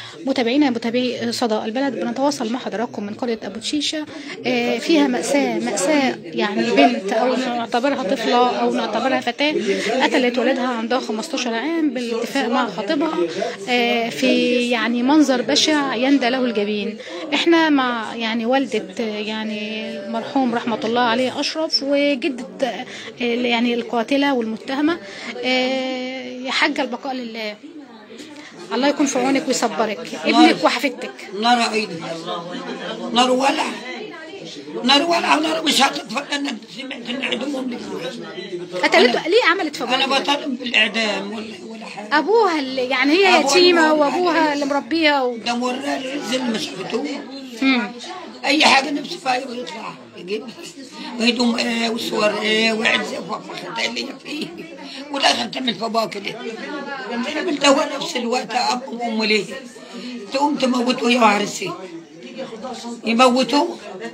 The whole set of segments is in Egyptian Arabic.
متابعينا متابعي صدى البلد بنتواصل مع حضراتكم من قرية أبو تشيشة آه، فيها مأساة مأساة يعني بنت أو نعتبرها طفلة أو نعتبرها فتاة قتلت والدها عندها 15 عام بالاتفاق مع خطيبها آه، في يعني منظر بشع يندى له الجبين احنا مع يعني والدة آه، يعني المرحوم رحمة الله عليه أشرف وجدة آه، يعني القاتلة والمتهمة آه، يا حاجة البقاء لله الله يكون في عونك ويصبرك ابنك وحفيدتك نار عيني نار ولع نار ولع ونار مش هتطفى لان سمعت ان عدمهم قتلته ليه عملت في انا ابوها بطالب بالاعدام ولا ولا حاجه ابوها اللي يعني هي أبوها يتيمه اللي وابوها اللي مربيها و... ده مرة الزل ما شافته مم. اي حاجه نفسي فيها يطلع يجيب وهدوم ايه وصور ايه وعزة وفخت اللي فيه والاخر تعمل في ابوها كده تعمل دواء نفس الوقت اب وام ليه تقوم تموتوه يا عرسي يموتوه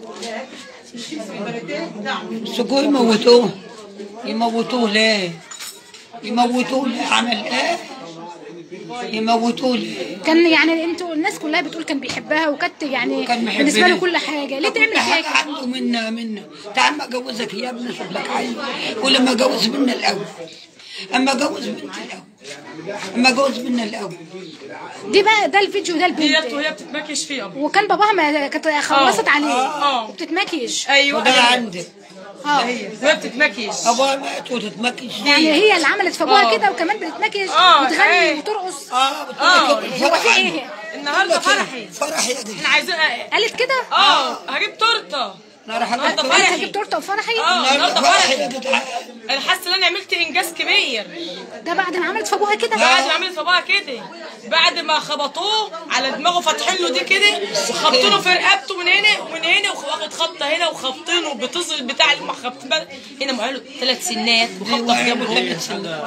سكو يموتوه يموتوه ليه يموتوه ليه عمل ايه يموتوه ليه كان يعني انتوا الناس كلها بتقول كان بيحبها وكانت يعني كان محبني. بالنسبه له كل حاجه ليه تعمل كل حاجة حاجه عنده منا منا تعال ما اجوزك يا ابني اشوف لك عيل ولما اجوز منا الاول اما اجوز بنتي الاول اما اجوز منا الاول دي بقى ده الفيديو ده ديت البنت وهي بتتمكش فيه ابو وكان باباها ما كانت خلصت عليه آه. وبتتمكش ايوه وده عندي اه وهي بتتمكش ابوها مات وتتمكش يعني هي اللي عملت في ابوها آه. كده وكمان بتتمكش آه، وتغني إيه. وترقص اه آه. بتقول هو فرح في عنده. ايه النهارده فرحي فرح يا دي احنا عايزين قالت كده اه هجيب تورته انا راح النهارده أقول- قالت فرحي هجيب تورته وفرحي اه النهارده فرح يا فرحي جدعان انا حاسه ان انا عملت انجاز كبير ده بعد ما عملت في ابوها كده بعد ما عملت باباها كده بعد ما خبطوه على دماغه فاتحين له دي كده وخبطينه في رقبته من هنا ومن هنا واخد خبطه هنا وخبطينه بتصل بتاع اللي خبطين بقى- هنا مقاله ثلاث سنات وخبطه في جنبه ثلاث سنين.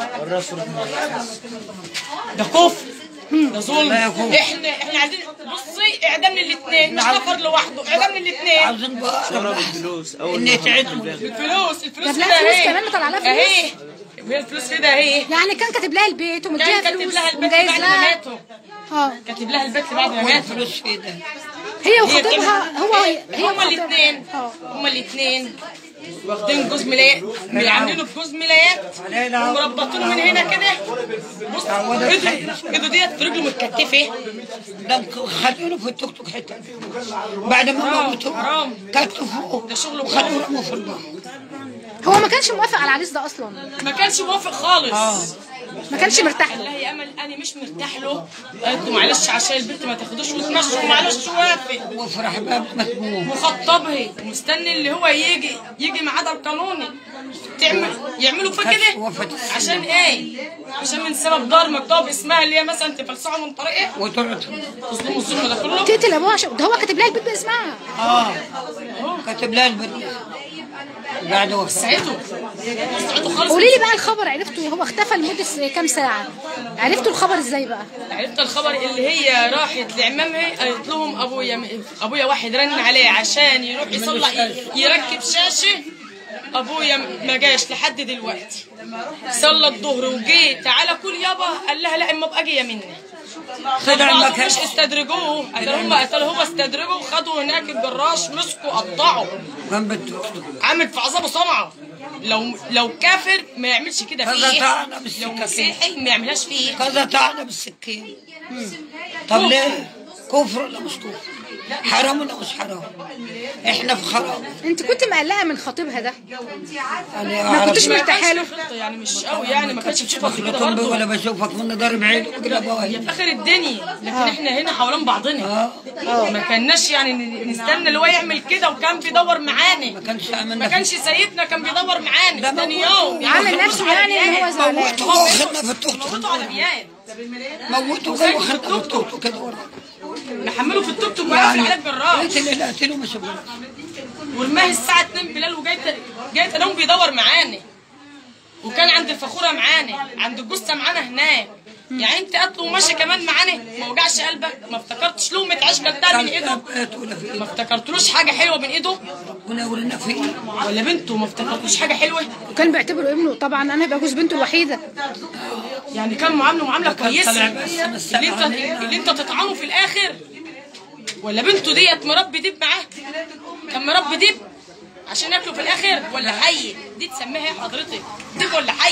ده كفر ده ظلم لا يا كفر. احنا احنا عايزين بصي اعدام للاثنين مش نفر لوحده اعدام للاثنين عاوزين بقى الفلوس اول ان ما يتعدموا الفلوس الفلوس جاب لها كده فلوس اهي. كمان مطلع لها فلوس؟ اهي وهي الفلوس كده اهي يعني كان كاتب لها البيت ومديها كان كاتب فلوس لها البيت ومجهز بعد ما لها ماتوا اه كاتب لها البيت بعد ما ماتوا والفلوس في ده هي هي وخطيبها هو هي هما وخطيبها. الاثنين اه هما الاثنين واخدين جوز ملايات عاملينه بجوز ملايات ومربطينه من هنا كده بص ايده ايده ديت في رجله متكتفه ده خلينه في التوك توك حته بعد ما حرام، موتوه حرام. كتفوا فوق ده شغله وخلوه رموا في البحر هو ما كانش موافق على العريس ده اصلا ما كانش موافق خالص ما كانش مرتاح قال له لها يا امل انا مش مرتاح له قالت له معلش عشان البنت ما تاخدوش وتمشوا معلش وافق وافرح بقى مسموم وخطبها ومستني اللي هو يجي يجي ميعادها القانوني تعمل يعملوا في كده وفت عشان ايه؟ عشان من سبب دار مكتوب اسمها اللي هي مثلا تفلسعه من طريقه وتقعد تظلموا الظلم ده كله تقتل ابوها عشان ده هو كاتب لها البيت باسمها اه كتب لها البريد بعد وفاة ساعته ساعته خالص قولي لي بقى الخبر عرفتوا هو اختفى لمده كام ساعه عرفتوا الخبر ازاي بقى عرفت الخبر اللي هي راحت لعمامها قالت لهم ابويا ابويا واحد رن عليه عشان يروح يصلح يركب شاشه ابويا ما جاش لحد دلوقتي صلى الظهر وجي تعالى كل يابا قال لها لا اما ابقى جايه مني خدع المكان مش استدرجوه قتلوا هم قتلوا هو استدرجوا وخدوا هناك الجراش مسكوا قطعوا جنب التوك توك عامل في عذابه صنعه لو لو كافر ما يعملش كده كذا فيه طعنة لو بالسكاكين مسيحي ما يعملهاش فيه كذا طعنة بالسكين طب ليه كفر ولا مش كفر حرام ولا مش حرام احنا في خراب انت كنت مقلقه من خطيبها ده انا ما كنتش أعرف- مرتاحه له خطة يعني مش قوي يعني ما كانتش بتشوفك كده بخلطهم بي برضه ولا بشوفك من ضرب عيني وكده هي بوهي في اخر الدنيا لكن احنا هنا حوالين بعضنا اه ما كناش يعني نستنى اللي هو يعمل كده وكان بيدور ما معانا كانش ما امنا كانش سيدنا كان بيدور معانا ده تاني موته. يوم عامل نفسه يعني ان هو زعلان موته وخدنا في التوك توك موتوا على بيان موته كده وخدنا في التوك توك كده ورا نحمله في التوك توك وقف يعني العلاج بالراس قلت اللي قتله ما شافوش ورماه الساعة 2 بلال وجاي جاي تنام بيدور معانا وكان عند الفخورة معانا عند الجثة معانا هناك يعني انت قتله وماشي كمان معانا ما وجعش قلبك ما افتكرتش لقمه عيش كلتها من ايده أبقات ولا في ما افتكرتلوش حاجه حلوه من ايده ربنا يورينا فيه ولا بنته ما افتكرتلوش حاجه حلوه وكان بيعتبره ابنه طبعا انا هبقى جوز بنته الوحيده يعني كان معامله معامله كان كويسه طالع بس بس اللي انت عليها. اللي انت تطعنه في الاخر ولا بنته ديت مربي ديب معاه كان مربي ديب عشان ياكله في الاخر ولا حي دي تسميها ايه حضرتك ديب ولا حي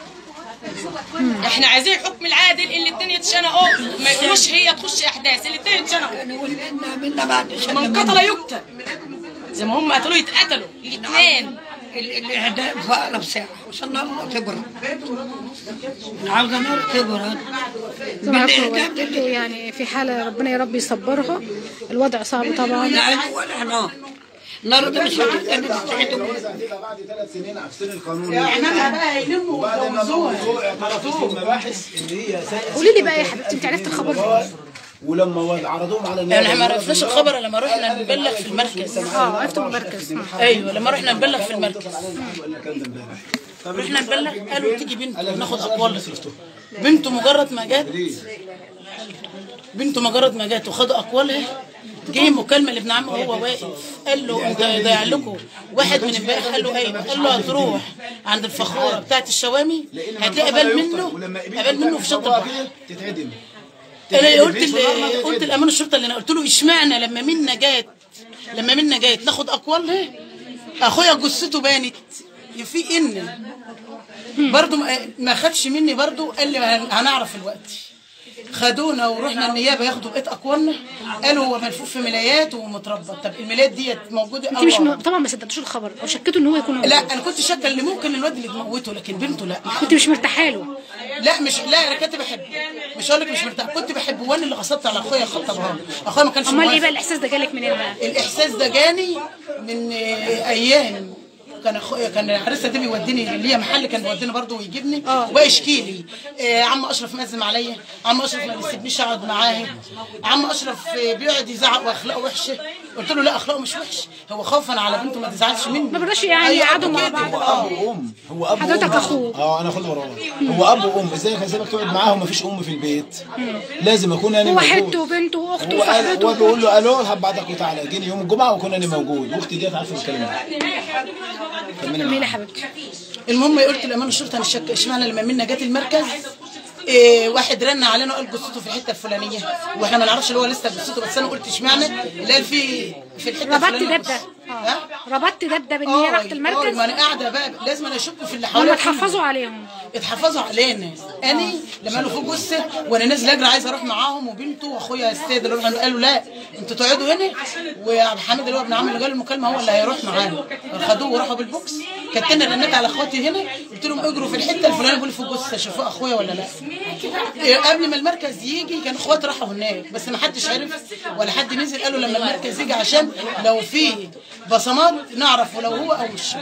احنا عايزين الحكم العادل اللي الاتنين يتشنقوا ما يقولوش هي تخش احداث الاتنين يتشنقوا نقول منا منا ما عندش إلا من منا. قتل يقتل زي ما هم قتلوا يتقتلوا الاثنين ال- الاعدام في اقرب ساعه وصلنا لنا تبرد عاوزه نار تبرد طبعا بالاعدام والدته يعني في حاله ربنا يا رب يصبرها الوضع صعب طبعا لا عين ولا نار نار ده مش هتقدر تستعدوا هتبقى بعد ثلاث سنين عكسين القانون احنا بقى يلموا وبعد ما ويجوزوها الموضوع اعترفت في المباحث ان هي ساءت قولي لي بقى يا حبيبتي انت عرفت الخبر منين؟ ولما عرضوهم على يعني احنا ما عرفناش الخبر لما رحنا نبلغ في المركز اه عرفت من المركز آه. ايوه لما رحنا نبلغ في المركز ولا كان ده امبارح رحنا نبلغ قالوا تيجي بنته ناخد اقوال بنته مجرد ما جت بنته مجرد ما جت وخدوا اقوالها جه مكالمه لابن عمه وهو واقف قال له انت ضايع لكم واحد من امبارح قال له ايوه قال له هتروح عند الفخوره بتاعت الشوامي هتلاقي بال منه قبل منه في شط البحر تتعدم انا قلت ال- قلت الامانه الشرطه اللي انا قلت له اشمعنى لما منا جات لما منا جات ناخد اقوالها اخويا جثته بانت في ان برضو ما- ما خدش مني برضو قال لي هنعرف الوقت خدونا ورحنا النيابه ياخدوا بقيه اقوالنا قالوا هو ملفوف في ملايات ومتربط طب الملايات ديت موجوده انت مش الله. م... طبعا ما صدقتوش الخبر او شكيتوا ان هو يكون هو. لا انا كنت شاكه اللي ممكن الواد اللي تموته لكن بنته لا كنت مش مرتاحه له لا مش لا انا كنت بحبه مش هقول لك مش مرتاح كنت بحبه وانا اللي غصبت على اخويا خطبها اخويا ما كانش امال ايه موافق. بقى الاحساس ده جالك منين بقى؟ الاحساس ده جاني من آه، ايام كان اخويا كان عريسه ده بيوديني ليا محل كان بيوديني برضه ويجيبني آه. ويشكي لي آه، عم اشرف مأزم عليا عم اشرف ما بيسيبنيش اقعد معاه عم اشرف آه، بيقعد يزعق واخلاقه وحشه قلت له لا اخلاقه مش وحش هو خوفا على بنته ما تزعلش مني ما برضاش يعني أي يقعدوا أب مع كده. بعض. هو اب وام هو اب حضرتك وام أخوه. اه انا اخوه مروان هو اب وام ازاي كان سيبك تقعد معاه ومفيش ام في البيت لازم اكون انا هو موجود. حته وبنته واخته هو قال وصاحبته هو بيقول له الو هب بعضك وتعالى جيني يوم الجمعه واكون انا موجود واختي ديت عارفه الكلام ده كملي كملي يا معايا. حبيبتي المهم قلت لامانه الشرطه انا شك اشمعنى لما منا جت المركز إيه واحد رن علينا وقال جثته في الحته الفلانيه واحنا ما نعرفش اللي هو لسه جثته بس انا قلت اشمعنى اللي قال في في الحته ربطت الفلانيه ده بده ها؟ ربطت ده بده بان اه هي راحت اه المركز ما انا قاعده بقى لازم انا اشك في اللي هم حواليا اتحفظوا عليهم اتحفظوا علينا انا لما قالوا فوق جثه وانا نازل اجري عايز اروح معاهم وبنته واخويا السيد اللي رحنا قالوا لا انتوا تقعدوا هنا وعبد الحميد اللي هو ابن عم اللي جاب المكالمه هو اللي هيروح معانا خدوه وراحوا بالبوكس كانت انا رنيت على اخواتي هنا قلت لهم اجروا في الحته الفلانيه بيقولوا فوق جثه شافوا اخويا ولا لا إيه، قبل ما المركز يجي كان اخواتي راحوا هناك بس ما حدش عرف ولا حد نزل قالوا لما المركز يجي عشان لو في بصمات نعرف ولو هو او مش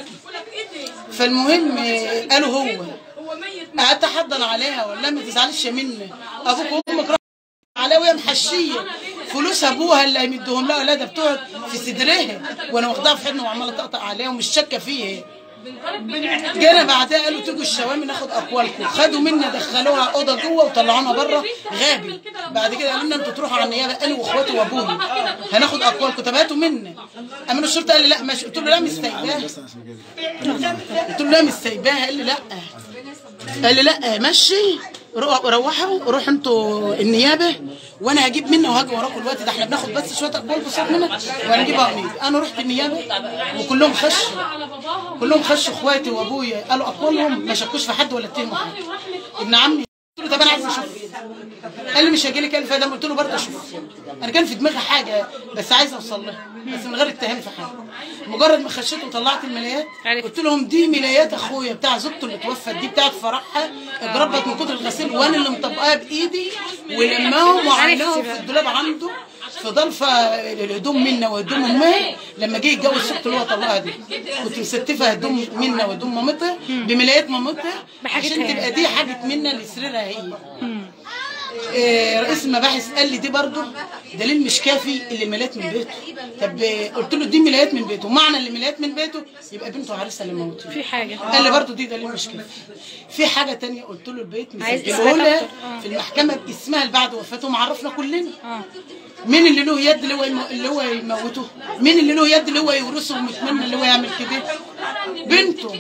فالمهم إيه، قالوا هو قعدت احضن عليها ولا ما تزعلش مني ابوك وامك راحوا عليها وهي محشيه فلوس ابوها اللي هيمدهم لها لا ده بتقعد في صدرها وانا واخداها في حضني وعماله طقطق عليها ومش شاكه فيها جينا بعدها قالوا تيجوا الشوامي ناخد اقوالكم خدوا منا دخلوها اوضه جوه وطلعونا بره غابي بعد كده قالوا لنا انتوا تروحوا على النيابه انا واخواتي وابوي هناخد اقوالكم طب هاتوا منا امين الشرطه قال لي لا ماشي قلت له لا مش سايباها قلت له لا مش سايباها قال لي لا قال لي لا مشي رو- روحوا روحوا انتوا النيابه وانا هجيب منه وهاجي وراكم الوقت ده احنا بناخد بس شويه اقوال بسيط منها وهنجيبها قميص انا رحت النيابه وكلهم خشوا كلهم خشوا اخواتي وابويا قالوا اقوالهم ما شكوش في حد ولا اتهموا حد ابن عمي قلت له طب انا عايز اشوف قال لي مش هيجي لي كلام فادم قلت له برضه اشوف انا كان في دماغي حاجه بس عايز اوصل لها بس من غير اتهام في حاجه مجرد ما خشيت وطلعت الملايات عرفت. قلت لهم دي ملايات اخويا بتاع زوجته اللي توفت دي بتاعت فرحها اتربت من كتر الغسيل وانا اللي مطبقاها بايدي ولماهم وعيناهم في الدولاب عنده في ضلفه الهدوم منا وهدوم امها لما جه يتجوز ست اللي هو طلقها دي كنت مستفه هدوم منا وهدوم مامتها بملايات مامتها بحاجتها عشان يعني. تبقى دي حاجه منا لسريرها هي آه، رئيس المباحث قال لي دي برضه دليل مش كافي اللي ملايات من بيته طب آه، قلت له دي ملايات من بيته معنى اللي ملايات من بيته يبقى بنته عريسه اللي موتته في حاجه قال لي برضه دي دليل مش كافي في حاجه تانية قلت له البيت عايز مسجله إثبات لها أكتر. آه. في المحكمه باسمها اللي بعد وفاته معرفنا كلنا اه مين اللي له يد اللي هو يمو... اللي هو يموته مين اللي له يد اللي هو يورثه ومتمنى اللي هو يعمل كده بنته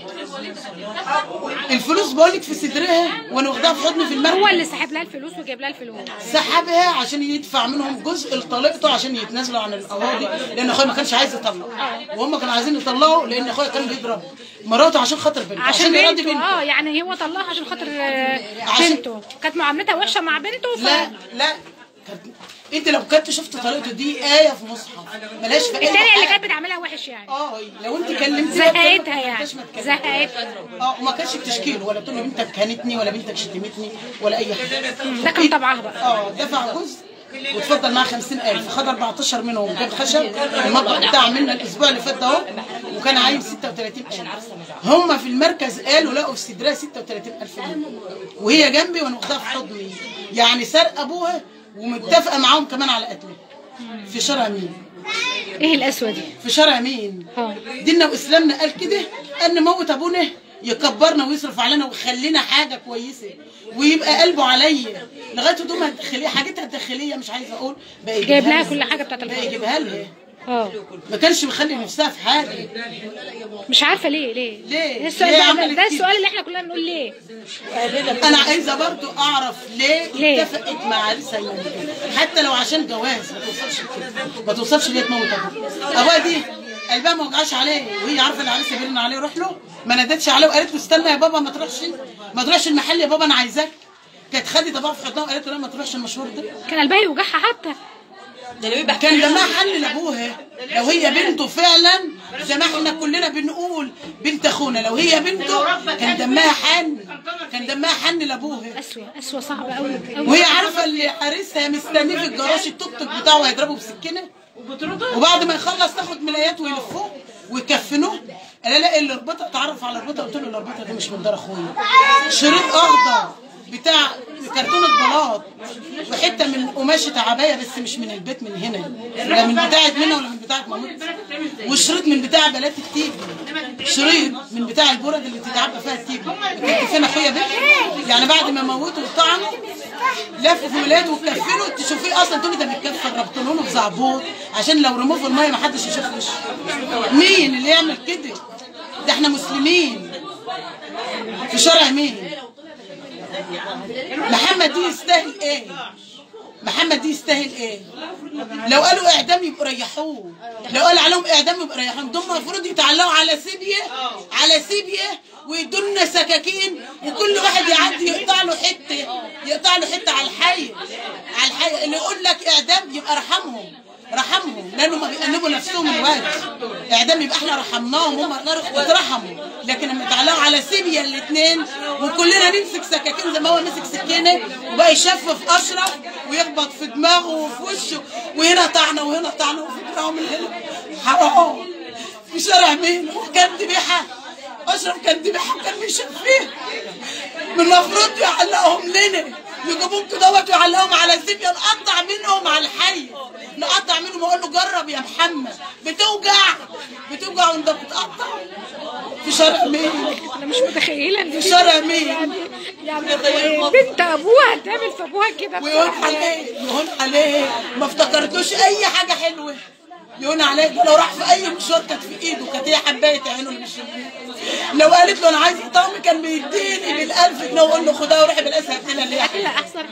الفلوس بقولك في صدرها وانا واخداها في حضني في هو المركب اللي سحب لها الفلوس وجايب لها الفلوس سحبها عشان يدفع منهم جزء لطليقته عشان يتنازلوا عن القواضي لان اخويا ما كانش عايز يطلق وهم كانوا عايزين يطلقوا لان اخويا كان بيضرب مراته عشان خاطر بنته عشان يراضي بنته اه يعني هو طلعها عشان خاطر آه، عشان- بنته كانت معاملتها وحشه مع بنته ف... لا لا كانت- انت لو كنت شفت طريقته دي ايه في مصحف ملاش في اي التانية اللي حاجة. كانت بتعملها وحش يعني اه لو انت كلمتيها زهقتها ما يعني كانش ما تكلمش. زهقتها اه وما كانش بتشكيله ولا تقول له بنتك كانتني ولا بنتك شتمتني ولا اي حاجه ده كان طبعها بقى اه دفع جزء وتفضل معاه 50000 خد 14 منهم جاب خشب المطبخ بتاع منا الاسبوع اللي فات ده اهو وكان عايز 36000 هم في المركز قالوا لقوا في صدرها 36000 جنيه وهي جنبي وانا واخداها في حضني يعني سرق ابوها ومتفقه معاهم كمان على قتله في شارع مين ايه القسوه دي في شارع مين اه ديننا واسلامنا قال كده ان نموت ابونا يكبرنا ويصرف علينا ويخلينا حاجه كويسه ويبقى قلبه عليا لغايه هدومها الداخليه حاجتها الداخليه مش عايزه اقول بقى يجيبها جايب لها لها. كل حاجه بتاعت بقى الفرح يجيبها لها اه ما كانش مخلي نفسها في حاجه مش عارفه ليه ليه ليه؟ ده السؤال ليه ده, عملت ده كده؟ السؤال اللي احنا كلنا بنقول ليه انا عايزه برضو اعرف ليه, ليه؟ اتفقت مع عريسها يموتها حتى لو عشان جواز ما توصلش لكده ما توصلش ليه تموت ابوها ابوها دي قلبها ما وجعش عليه وهي عارفه ان عريسها بيرن عليه يروح له ما نادتش عليه وقالت له استنى يا بابا ما تروحش ما تروحش المحل يا بابا انا عايزاك كانت خدت ابوها في حضنها وقالت له لا ما تروحش المشوار ده كان قلبها يوجعها حتى كان دمها حن لابوها لو هي بنته فعلا زي ما احنا كلنا بنقول بنت اخونا لو هي بنته كان دمها حن كان دمها حن لابوها قسوه قسوه صعبه قوي قوي وهي عارفه اللي حارسها مستنيه في الجراج التوك توك بتاعه هيضربه بسكينه وبعد ما يخلص تاخد ملايات ويلفوه ويكفنوه انا لا الرباطه اتعرف على الرباطه قلت له الرباطه دي مش من دار اخويا شريط اخضر بتاع كرتونه بلاط وحته من قماشه عبايه بس مش من البيت من هنا لا من بتاعه منى ولا من بتاعه مامتي وشريط من بتاع بلات التيجي شريط من بتاع البرد اللي بتتعبى فيها التيجي كنت فين اخويا بيه يعني بعد ما موتوا وطعنوا لفوا في ملايات وكفنوا تشوفيه اصلا تقولي ده متكفن ربطوا له في زعبوط عشان لو رموه في الميه ما حدش يشوف وشه مين اللي يعمل كده ده احنا مسلمين في شرع مين محمد دي يستاهل ايه محمد دي يستاهل ايه لو قالوا اعدام يبقوا ريحوه لو قال عليهم اعدام يبقوا ريحوهم دول المفروض يتعلقوا على سيبيه على سيبيه ويدوا لنا سكاكين وكل واحد يعدي يقطع له حته يقطع له حته على الحي على الحي اللي يقول لك اعدام يبقى رحمهم رحمهم لانهم بيأنبوا نفسهم الوقت اعدام يبقى احنا رحمناهم هم اترحموا لكن لما يتعلقوا على سيبيا الاثنين وكلنا نمسك سكاكين زي ما هو مسك سكينه وبقى يشفف اشرف ويخبط في دماغه وفي وشه وهنا طعنه وهنا طعنه وفي دراعه من هنا حرام في شارع مين وكان ذبيحه اشرف كان ذبيحه وكان بيشفيه من المفروض يعلقهم لنا يجيبوهم دوت ويعلقهم على سيبيا نقطع منهم على الحي نقطع منهم واقول له جرب يا محمد بتوجع بتوجع وانت بتقطع في شارع مين انا مش متخيله ان في شارع مين يعني يعني بنت ابوها تعمل في ابوها كده ويهون بصراحة. عليه يهون عليه ما افتكرتوش اي حاجه حلوه يهون عليه ده لو راح في اي مشوار كانت في ايده كانت هي حبايه عينه اللي مش لو قالت له انا عايز طعم كان بيديني بالالف جنيه واقول له خدها وروحي بالاسها هاتي اللي هي لا احسن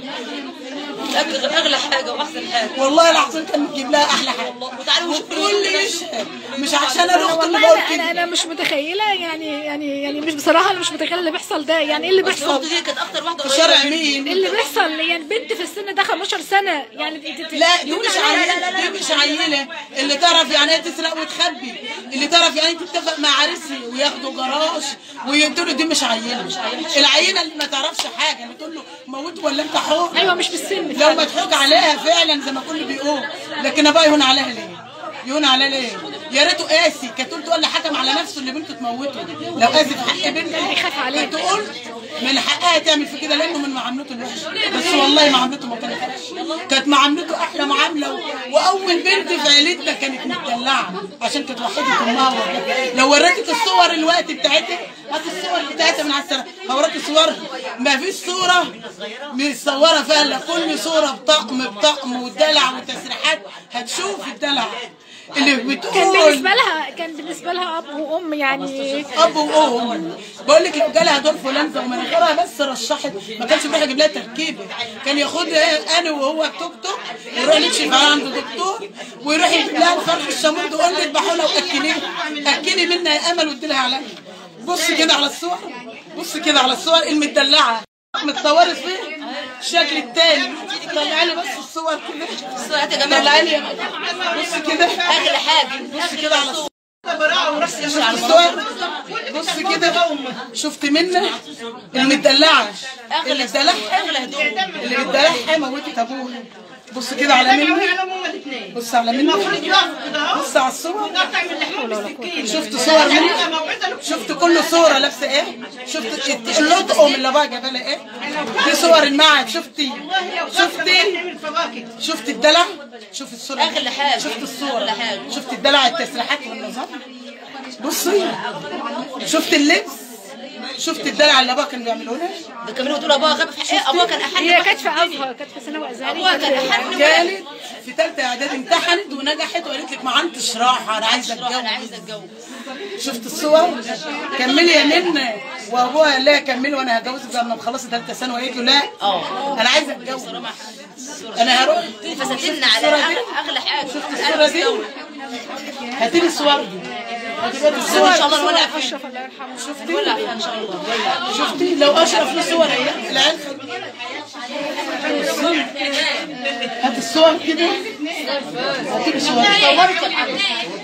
اغلى حاجه واحسن حاجه والله العظيم كان بتجيب لها احلى حاجه وتعالي وشوفي والكل يشهد مش عشان انا انا الاخت اللي والله بقول انا انا, كده أنا مش متخيله يعني يعني يعني مش بصراحه انا مش متخيله اللي بيحصل ده يعني ايه اللي الاخت بيحصل دي كانت اكتر واحده في قريبه شارع مني. مين اللي بيحصل يعني بنت في السن ده 15 سنه يعني دي- دي- لا دي يقول مش عليها- عيلة دي مش عيلة اللي تعرف يعني ايه تسرق وتخبي اللي تعرف يعني ايه تتفق مع عريسي وياخدوا جراج ويقولوا له دي مش عيلة العيلة اللي ما تعرفش حاجة اللي تقول له موت ولا انت حر ايوه مش بالسن لو فعلا. مضحوك عليها فعلا زي ما كل بيقول لكن ابقى يهون عليها ليه؟ يهون عليها ليه؟ يا ريته قاسي كانت تقول تقول حكم على نفسه اللي بنته تموته لو قاسي في حق بنته هيخاف عليه. كانت تقول من حقها تعمل في كده لانه من معاملته الوحشه بس والله معاملته ما كانت وحشه كانت معاملته احلى معامله و- واول بنت في عيلتنا كانت متدلعه عشان كانت وحيده امها وأبوها. لو وريتك الصور الوقت بتاعتها هات الصور بتاعتها من على السنه هوريك صور ما فيش صوره متصوره فيها الا كل صوره بطقم بطقم ودلع وتسريحات هتشوف الدلع اللي كان بتقول بالنسبه لها كان بالنسبه لها اب وام يعني اب وام بقول لك لو جالها دور فلان ومناخيرها بس رشحت ما كانش بيروح يجيب لها تركيبه كان ياخدها انا وهو التوك توك يروح نكشف عليها عند دكتور ويروح يجيب لها الفرخ الشامور تقول لي اذبحوا لها واكليها اكلي منها يا امل وادي لها عليا بص كده على الصور بص كده على الصور المدلعه متصورت فين الشكل التاني طلع لي بس الصور كده الصورات يا جماعة. طلع لي بص كده اغلى حاجه بص كده على الصور شفت الصور بص كده شفت منة المدلعة اللي اتدلعها اغلى هدوم اللي اتدلعها موتت ابوها بص كده على منة بص على منة بص على الصور شفت صور منة شفت كل صورة لابسة ايه شفت اللطقم اللي ابوها جابها لها ايه دي صور المعهد شفتي شفتي شفت الدلع شوف الصورة دي. أغلى حاجة. شفت الصورة أغلى حاجة. شفت الدلع التسريحات والنظام بصي شفت اللبس شفت الدلع اللي ابوها كان بيعمله لها ده كمان بتقول ابوها غاب في حقها ابوها كان احن هي كانت في ازهر كانت في ثانوي ابوها كان ازهري احن كانت في ثالثه اعداد امتحنت ونجحت وقالت لك ما عنديش راحه انا عايزه انا اتجوز عايزه اتجوز شفت الصور كملي يا منى وابوها قال لها كملي وانا هجوزك لما تخلصي ثالثه ثانوي قالت له لا اه انا عايزه اتجوز انا هروح فساتين على أغلى- اغلى حاجه الصوره دي هاتي لي الصور دي هاتي لي الصور ان شاء الله نولع فيها اشرف الله يرحمه شفتي نولع فيها ان شاء الله شفتي لو اشرف له صور ايه العيال هات الصور كده هاتي لي صور صورت الحمد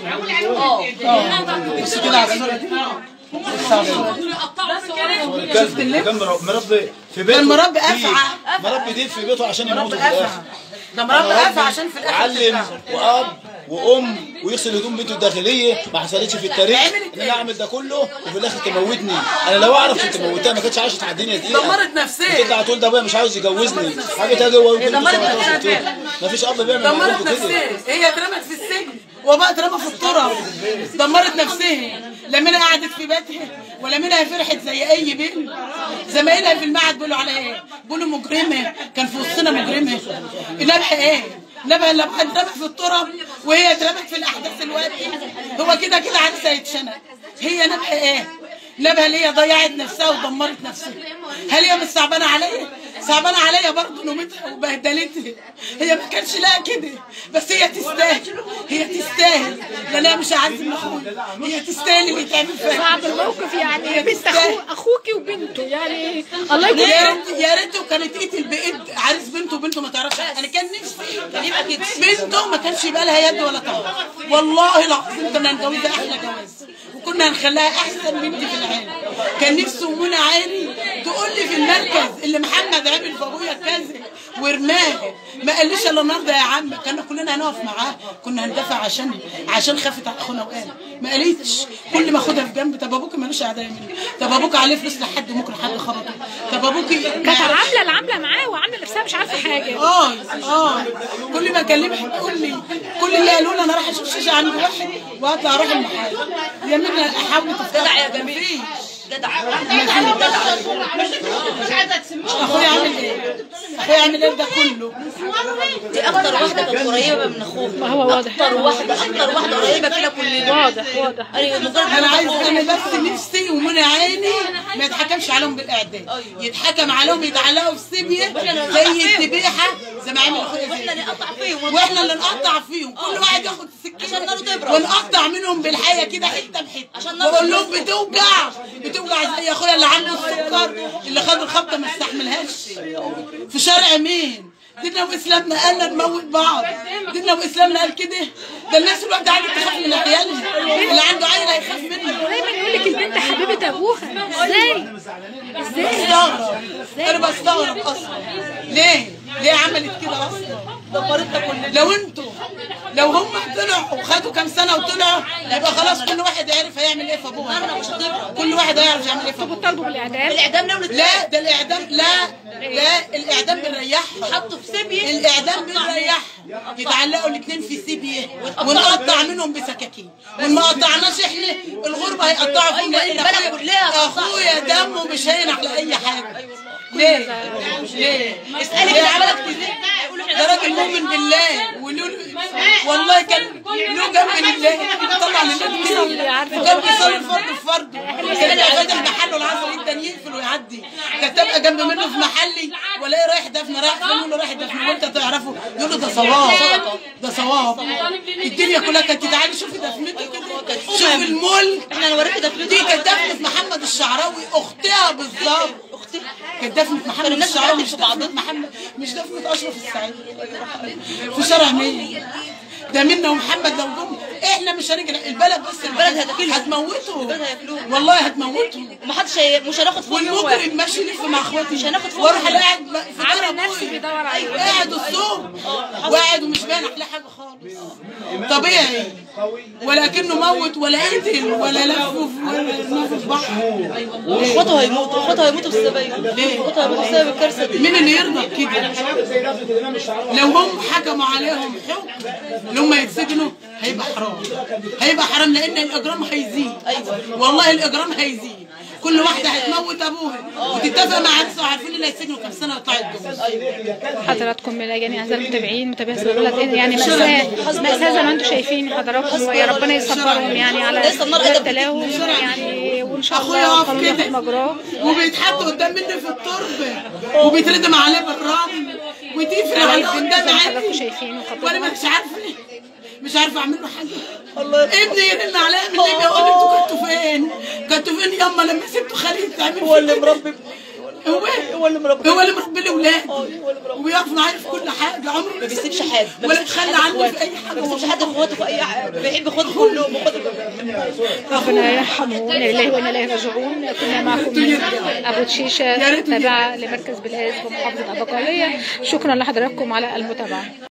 اه بص كده على الصوره دي بص على الصوره دي شفت اللي كان مربي في بيته كان مربي ديب. أفعى. مربي ديب في بيته عشان يموت مربي في الاخر افعى ده مربي افعى عشان في الاخر وعلم تتباع. واب وام ويغسل هدوم بنته الداخليه ما حصلتش في التاريخ عملت ان إيه؟ انا اعمل ده كله وفي الاخر تموتني انا لو اعرف كنت موتها ما كانتش عاشت على الدنيا دقيقه دمرت نفسها تطلع تقول ده ابويا مش عاوز يجوزني حاجه تانية هو يمكن دمرت يكون نفسها كده. فعلا. ما فيش اب بيعمل مع دمرت بنته كده نفسها هي اترمت في السجن وبقى اترمى في التراب دمرت نفسها لا منها قعدت في بيتها ولا منها فرحت زي اي بنت زمايلها في المعهد بيقولوا عليها ايه بيقولوا مجرمه كان في وسطنا مجرمه نبح ايه نبح لما اترمت في التراب وهي اترمت في الاحداث الوقت هو كده كده عايزه يتشنق هي نبح ايه نبهة اللي هي ضيعت نفسها ودمرت نفسها هل هي مش صعبانه عليا صعبانه عليا برضه نومتها وبهدلتها هي ما كانش لها كده بس هي تستاهل هي تستاهل لانها مش اعز من اخويا هي تستاهل اللي يتعمل فيها صعب الموقف يعني هي بنت تستاهل. اخو اخوكي وبنته يعني الله يكون يا يعين. ريت يا ريته كانت قتل بايد عريس بنته وبنته ما تعرفش انا كان نفسي كان يبقى كده بنته ما كانش يبقى لها يد ولا طعم والله العظيم كنا هنجوزها احلى جواز وكنا هنخليها احسن بنت في العالم كان نفسي منى عيني تقول لي في المركز اللي محمد عمل في ابويا كذا ورماه ما قاليش الا النهارده يا عم كنا كلنا هنقف معاه كنا هندافع عشان عشان خافت على اخونا وقال ما قالتش كل ما اخدها في جنب طب ابوك ملوش اعداء مني طب ابوك عليه فلوس لحد ممكن حد خبطه طب ابوك كانت عامله العامله معاه وعامله نفسها مش عارفه حاجه اه اه كل ما اكلمها تقول لي كل اللي قالوا لي انا رايحه اشوف شاشه عند واحد وهطلع اروح المحل يا منى احاول جدع يا تفتح جميل جدع اخويا عامل ايه؟ اخويا عامل ايه ده كله؟ دي اكتر واحده كانت قريبه من اخوك ما هو واضح اكتر واحده اكتر واحده قريبه فينا كلنا واضح واضح ايوه مجرد انا ما عايز أخوك. انا بس نفسي ومنى عيني ما يتحكمش عليهم بالاعدام يتحكم عليهم يتعلقوا في سيبيه زي الذبيحه زي ما عمل اخويا واحنا زي نقطع فيهم واحنا اللي نقطع فيهم كل واحد ياخد عشان سكينه ناره تبرد. ونقطع منهم بالحيه كده حته بحته عشان ناره واقول لهم بتوجع بتوجع زي اخويا اللي عنده السكر اللي خد الخبطه ما استحملهاش في شرع مين ديننا واسلامنا قالنا نموت بعض ديننا واسلامنا قال كده ده الناس الوقت قاعده تخاف من عيالها اللي عنده عيل هيخاف منه دايما يقول لك البنت حبيبه ابوها ازاي ازاي بستغرب انا بستغرب اصلا ليه ليه عملت كده اصلا دمرتنا كلنا لو انتوا لو هم طلعوا وخدوا كام سنه وطلعوا يبقى خلاص كل واحد عرف هيعمل ايه في ابوه انا مش هتضرب كل واحد هيعرف يعمل ايه في ابوه طالبوا بالاعدام الاعدام لو لا ده الاعدام لا لا الاعدام بنريحهم حطوا في سيبيه الاعدام بنريحهم يتعلقوا الاثنين في سيبيه ونقطع منهم بسكاكين وما قطعناش احنا الغربه هيقطعوا فيهم أيوة، لان البلد أخويا- كلها قطعت. اخويا دمه مش هين على اي حاجه ليه؟ ليه؟ اسالي اللي عملك تزيد يقولوا احنا ده راجل مؤمن بالله وله والله كان له جنب لله طلع لله كتير وكان بيصلي الفرد في فرده كان يبقى فاتح محله العصر جدا يقفل ويعدي كانت تبقى جنب منه في محلي والاقي رايح دفن رايح فين يقول له رايح دفن وانت تعرفه يقول له ده صواب ده صواب الدنيا كلها كانت تعالي شوفي دفنته كده شوفي المول احنا نوريكي دفنته دي كانت دفنة محمد الشعراوي اختها بالظبط اختي كانت دفنة محمد كان الناس الشعراوي بتقتل مش في بعضها. دفنة محمد مش دفنة اشرف السعيد في شارع مين ده منا ومحمد لو جم احنا مش هنجي البلد بس البلد هتاكلهم. هتموته البلد هياكلوهم. والله هتموته ومحدش هي- مش هناخد فوق يوم واحد والمجرم ماشي يلف مع اخواتي مش هناخد فوق واروح يوم الاقي قاعد في دار عامل نفسه أبويا. بيدور عليه. قاعد الصبح وقاعد ومش باين عليه حاجه خالص طبيعي ولكنه موت ولا قتل ولا لف ولا رماه في البحر اخواته هيموتوا اخواته هيموتوا في السبايك ليه؟ اخواته هيموتوا بسبب الكارثه دي مين اللي يرضى بكده لو هم حكموا عليهم حكم اللي هم يتسجنوا هيبقى حرام هيبقى حرام لان الاجرام هيزيد والله الاجرام هيزيد كل واحده هتموت ابوها وتتفق مع نفسها وعارفين اللي هيتسجنوا كام سنه ويطلعوا الجواز حضراتكم من جميع اعزائي المتابعين متابعي سبب البلد يعني مأساة مأساة زي ما انتم شايفين حضراتكم ويا ربنا يصبرهم يعني على لسه النار قاعدة ابتلاهم يعني وان شاء اخويا الله واقف القانون ياخد كده مجراه وبيتحط قدام مني في التربه وبيتردم عليه بالرمل وتقفل عملت على بنت زي قدام ما حضراتكم عيني شايفين وانا وخطيبها مش عارفه مش عارفه اعمل له حاجه ابني يرن عليا من ليبيا يقول لي انتوا كنتوا فين؟ كنتوا فين ياما لما سبتوا خالد تعمل هو اللي مربي هو هو اللي مربي هو اللي مربي لي ولاد هو اللي مربي وبيقف معايا في كل حاجه عمره ما بيسيبش حد ما ولا بيسيبش تخلى حد عني في في اي اخواته حاجه ما بيسيبش حد في اخواته في اي حاجه بيحب اخواته كلهم اخواته ربنا يرحمه وانا اليه وانا اليه راجعون كنا معكم من ابو تشيشه تابعه لمركز بلاد ومحافظه البقاليه شكرا لحضراتكم على المتابعه